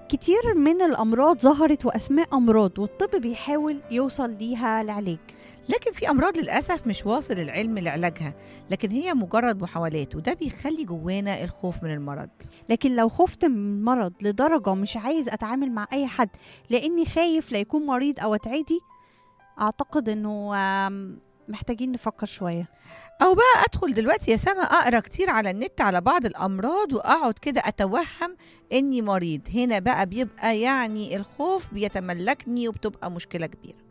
كتير من الأمراض ظهرت وأسماء أمراض والطب بيحاول يوصل ليها العلاج لكن في أمراض للأسف مش واصل العلم لعلاجها لكن هي مجرد محاولات وده بيخلي جوانا الخوف من المرض لكن لو خفت من المرض لدرجة مش عايز أتعامل مع أي حد لأني خايف لا يكون مريض أو أتعدي أعتقد أنه آم، محتاجين نفكر شوية أو بقى أدخل دلوقتي يا سما أقرأ كتير على النت على بعض الأمراض وأقعد كده أتوهم إني مريض هنا بقى بيبقى يعني الخوف بيتملكني وبتبقى مشكلة كبيرة